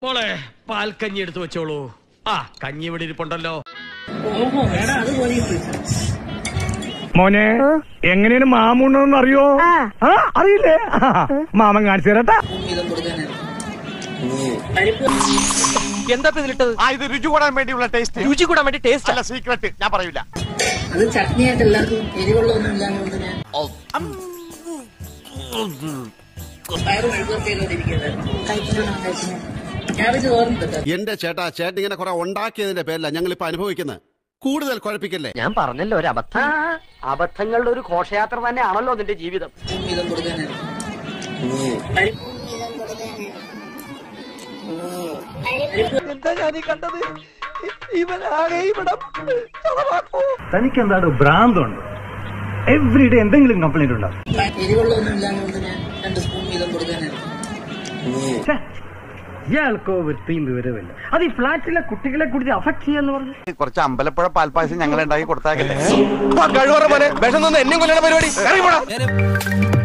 മോളെ പാൽക്കഞ്ഞി എടുത്തു വെച്ചോളൂ ആ കഞ്ഞി ഇവിടെ ഇരിപ്പുണ്ടല്ലോ ഓഹോ എടാ അത് പോയിട്ട് മോനെ എങ്ങനെയാണ് മാമൂണെന്ന് അറിയോ ആ അറിയില്ലേ ആ, മാമൻ കാണിച്ചു തരട്ടാ വീതം കൊടുക്കാനാണ് പരിപ്പ് എന്താ ഇപ്പൊ ഇതിലിട്ടത് ആ ഇത് രുചി കൂടാൻ വേണ്ടിയുള്ള ടേസ്റ്റ് രുചി കൂടാൻ വേണ്ടി ടേസ്റ്റ് അല്ല സീക്രട്ട് ഞാൻ പറയൂല അത് ചട്നിയായിട്ട് എല്ലാവർക്കും എരിവുള്ളൊന്നും ഇല്ലാണ്ട് ഞാൻ പയറ് മെഴുകുവരട്ടി ചെയ്തോണ്ടിരിക്കുന്നത് കഴിക്കണോ കഴിക്കണം ഞാൻ വെച്ച് തോന്നുന്നുണ്ട് എന്റെ ചേട്ടാ ചേട്ടൻ ഇങ്ങനെ കുറെ ഉണ്ടാക്കിയതിന്റെ പേരില ഞങ്ങൾ ഇപ്പൊ അനുഭവിക്കുന്നത് കൂടുതൽ കുഴപ്പിക്കല്ലേ ഞാൻ പറഞ്ഞല്ലോ ഒരു അബദ്ധം അബദ്ധങ്ങളുടെ ഒരു ഘോഷയാത്ര തന്നെയാണല്ലോ നിന്റെ ജീവിതം വീതം കൊടുക്കാനാണ് പരിപ്പ് എന്താ ഞാൻ കണ്ടത് ഇവനാകെ ഇവിടെ തനിക്ക് എന്താണ് ഭ്രാന്തുണ്ട് എവറി ഡേ എന്തെങ്കിലും കംപ്ലൈന്റ് ഉണ്ടാവും എരിവുള്ളൊന്നും ഇല്ലാണ്ട് ഞാൻ രണ്ട് സ്പൂൺ വീതം കൊടുക്കാനാണ് ഇയാൾക്കോ വൃത്തിയും വിവരമില്ല അത് ഈ ഫ്ലാറ്റിലെ കുട്ടികളെ കുറിച്ച് അഫക്ട് ചെയ്യാന്ന് പറഞ്ഞു കുറച്ച് അമ്പലപ്പുഴ പാൽപ്പായസം ഞങ്ങൾ ഉണ്ടാക്കി കൊടുത്താക്കല്ലേ കഴിവറ മോനെ വിഷം നിന്ന് എന്നെ കൊല്ലണ പരിപാടി ഇറങ്ങി പോടാ